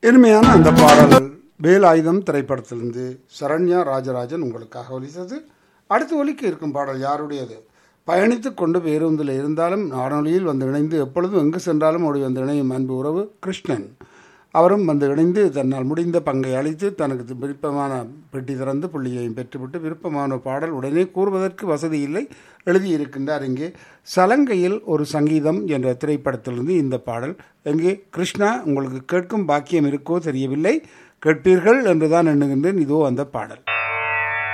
இனிமையான அந்த பாடல் வேலாயுதம் திரைப்படத்திலிருந்து சரண்யா ராஜராஜன் உங்களுக்காக ஒலித்தது அடுத்து ஒலிக்க இருக்கும் பாடல் யாருடையது பயணித்துக் கொண்டு பேருந்தில் இருந்தாலும் வானொலியில் வந்து இணைந்து எப்பொழுதும் எங்கு சென்றாலும் ஓடி வந்து இணையும் அன்பு உறவு கிருஷ்ணன் அவரும் வந்து இணைந்து தன்னால் முடிந்த பங்கை அளித்து தனக்கு விருப்பமான பெட்டி திறந்து புள்ளியையும் பெற்றுவிட்டு விருப்பமான பாடல் உடனே கூறுவதற்கு வசதி இல்லை எழுதியிருக்கின்றார் இங்கே சலங்கையில் ஒரு சங்கீதம் என்ற திரைப்படத்திலிருந்து இந்த பாடல் எங்கே கிருஷ்ணா உங்களுக்கு கேட்கும் பாக்கியம் இருக்கோ தெரியவில்லை கேட்பீர்கள் என்றுதான் எண்ணுகின்றேன் இதோ அந்த பாடல்